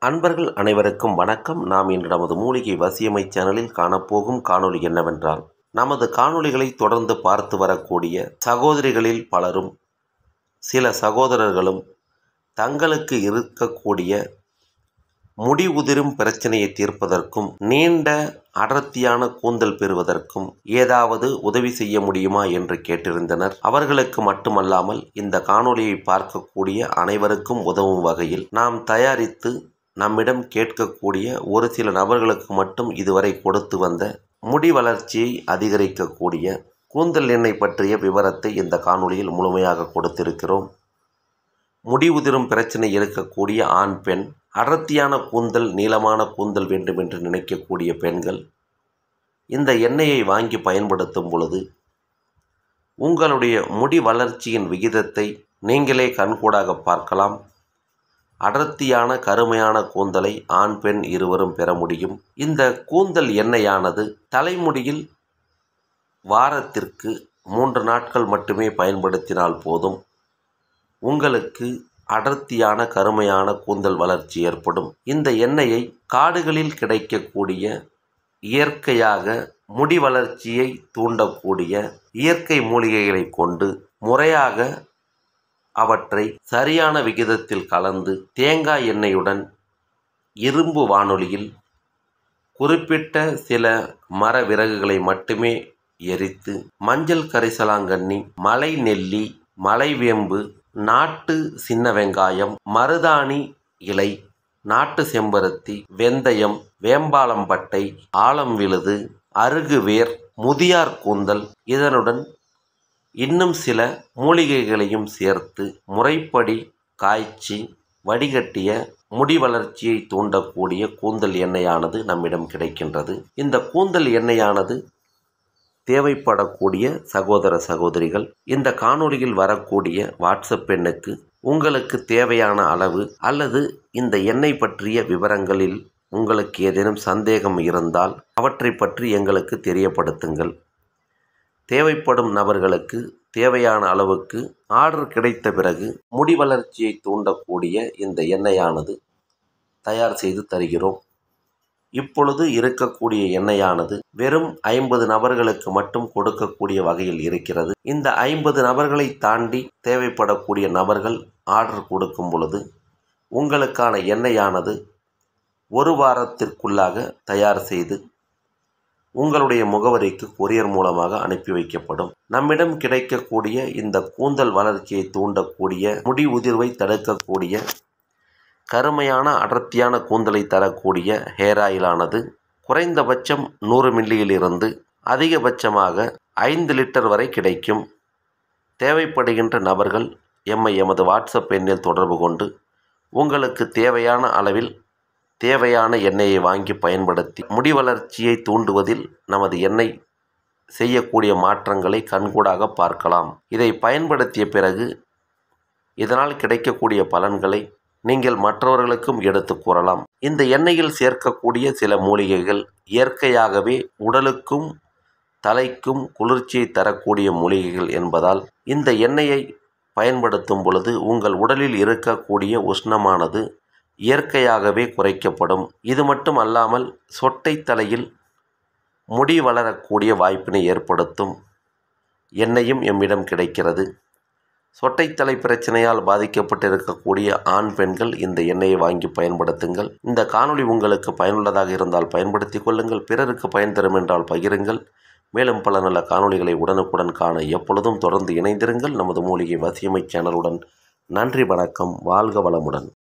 அன்பர்கள் அனைவருக்கும் வணக்கம் நாம் இன்று நமது மூலிகை வசியமை சேனலில் காணப்போகும் காணொளி என்னவென்றால் நமது காணொளிகளை தொடர்ந்து பார்த்து வரக்கூடிய சகோதரிகளில் பலரும் சில சகோதரர்களும் தங்களுக்கு இருக்கக்கூடிய முடி உதிரும் பிரச்சனையை தீர்ப்பதற்கும் நீண்ட அடர்த்தியான கூந்தல் பெறுவதற்கும் ஏதாவது உதவி செய்ய முடியுமா என்று கேட்டிருந்தனர் அவர்களுக்கு மட்டுமல்லாமல் இந்த காணொளியை பார்க்கக்கூடிய அனைவருக்கும் உதவும் வகையில் நாம் தயாரித்து நம்மிடம் கேட்கக்கூடிய ஒரு சில நபர்களுக்கு மட்டும் இதுவரை கொடுத்து வந்த முடி வளர்ச்சியை அதிகரிக்கக்கூடிய கூந்தல் எண்ணெய் பற்றிய விவரத்தை இந்த காணொளியில் முழுமையாக கொடுத்திருக்கிறோம் முடி உதிரும் பிரச்சனை இருக்கக்கூடிய ஆண் பெண் அடர்த்தியான கூந்தல் நீளமான கூந்தல் வேண்டும் என்று நினைக்கக்கூடிய பெண்கள் இந்த எண்ணெயை வாங்கி பயன்படுத்தும் பொழுது உங்களுடைய முடி வளர்ச்சியின் விகிதத்தை நீங்களே கண்கூடாக பார்க்கலாம் அடர்த்தியான கருமையான கூந்தலை ஆண் பெண் இருவரும் பெற முடியும் இந்த கூந்தல் எண்ணெயானது தலைமுடியில் வாரத்திற்கு மூன்று நாட்கள் மட்டுமே பயன்படுத்தினால் போதும் உங்களுக்கு அடர்த்தியான கருமையான கூந்தல் வளர்ச்சி ஏற்படும் இந்த எண்ணெயை காடுகளில் கிடைக்கக்கூடிய இயற்கையாக முடி வளர்ச்சியை தூண்டக்கூடிய இயற்கை மூலிகைகளை கொண்டு முறையாக அவற்றை சரியான விகிதத்தில் கலந்து தேங்காய் எண்ணெயுடன் இரும்பு வானொலியில் குறிப்பிட்ட சில மர விறகுகளை மட்டுமே எரித்து மஞ்சள் கரிசலாங்கண்ணி மலை நெல்லி மலைவேம்பு நாட்டு சின்ன வெங்காயம் மருதாணி இலை நாட்டு செம்பருத்தி வெந்தயம் வேம்பாலம்பட்டை ஆலம் விழுது அருகுவேர் முதியார் கூந்தல் இதனுடன் இன்னும் சில மூலிகைகளையும் சேர்த்து முறைப்படி காய்ச்சி வடிகட்டிய முடி வளர்ச்சியை தூண்டக்கூடிய கூந்தல் எண்ணெயானது நம்மிடம் கிடைக்கின்றது இந்த கூந்தல் எண்ணெயானது தேவைப்படக்கூடிய சகோதர சகோதரிகள் இந்த காணொளியில் வரக்கூடிய வாட்ஸ்அப் எண்ணுக்கு உங்களுக்கு தேவையான அளவு அல்லது இந்த எண்ணெய் பற்றிய விவரங்களில் உங்களுக்கு ஏதேனும் சந்தேகம் இருந்தால் அவற்றை பற்றி எங்களுக்கு தெரியப்படுத்துங்கள் தேவைப்படும் நபர்களுக்கு தேவையான அளவுக்கு ஆர்டர் கிடைத்த பிறகு முடி வளர்ச்சியை தூண்டக்கூடிய இந்த எண்ணெயானது தயார் செய்து தருகிறோம் இப்பொழுது இருக்கக்கூடிய எண்ணெயானது வெறும் ஐம்பது நபர்களுக்கு மட்டும் கொடுக்கக்கூடிய வகையில் இருக்கிறது இந்த ஐம்பது நபர்களை தாண்டி தேவைப்படக்கூடிய நபர்கள் ஆர்டர் கொடுக்கும் பொழுது உங்களுக்கான எண்ணெயானது ஒரு வாரத்திற்குள்ளாக தயார் செய்து உங்களுடைய முகவரிக்கு கொரியர் மூலமாக அனுப்பி வைக்கப்படும் நம்மிடம் கிடைக்கக்கூடிய இந்த கூந்தல் வளர்ச்சியை தூண்டக்கூடிய முடி உதிர்வை தடுக்கக்கூடிய கருமையான அடர்த்தியான கூந்தலை தரக்கூடிய ஹேர் ஆயிலானது குறைந்தபட்சம் நூறு மில்லியிலிருந்து அதிகபட்சமாக ஐந்து லிட்டர் வரை கிடைக்கும் தேவைப்படுகின்ற நபர்கள் எம்மை எமது வாட்ஸ்அப் எண்ணில் தொடர்பு கொண்டு உங்களுக்கு தேவையான அளவில் தேவையான எண்ணெயை வாங்கி பயன்படுத்தி முடி வளர்ச்சியை தூண்டுவதில் நமது எண்ணெய் செய்யக்கூடிய மாற்றங்களை கண்கூடாக பார்க்கலாம் இதை பயன்படுத்திய பிறகு இதனால் கிடைக்கக்கூடிய பலன்களை நீங்கள் மற்றவர்களுக்கும் எடுத்து கூறலாம் இந்த எண்ணெயில் சேர்க்கக்கூடிய சில மூலிகைகள் இயற்கையாகவே உடலுக்கும் தலைக்கும் குளிர்ச்சியை தரக்கூடிய மூலிகைகள் என்பதால் இந்த எண்ணெயை பயன்படுத்தும் பொழுது உங்கள் உடலில் இருக்கக்கூடிய உஷ்ணமானது இயற்கையாகவே குறைக்கப்படும் இது மட்டும் அல்லாமல் சொட்டை தலையில் முடி வளரக்கூடிய வாய்ப்பினை ஏற்படுத்தும் எண்ணெயும் எம்மிடம் கிடைக்கிறது சொட்டைத்தலை பிரச்சனையால் பாதிக்கப்பட்டிருக்கக்கூடிய ஆண் பெண்கள் இந்த எண்ணெயை வாங்கி பயன்படுத்துங்கள் இந்த காணொளி உங்களுக்கு பயனுள்ளதாக இருந்தால் பயன்படுத்தி கொள்ளுங்கள் பிறருக்கு பயன் தரும் என்றால் பகிருங்கள் மேலும் பல நல்ல காணொளிகளை உடனுக்குடன் காண எப்பொழுதும் தொடர்ந்து இணைந்திருங்கள் நமது மூலிகை வசியமை சேனலுடன் நன்றி வணக்கம் வாழ்க வளமுடன்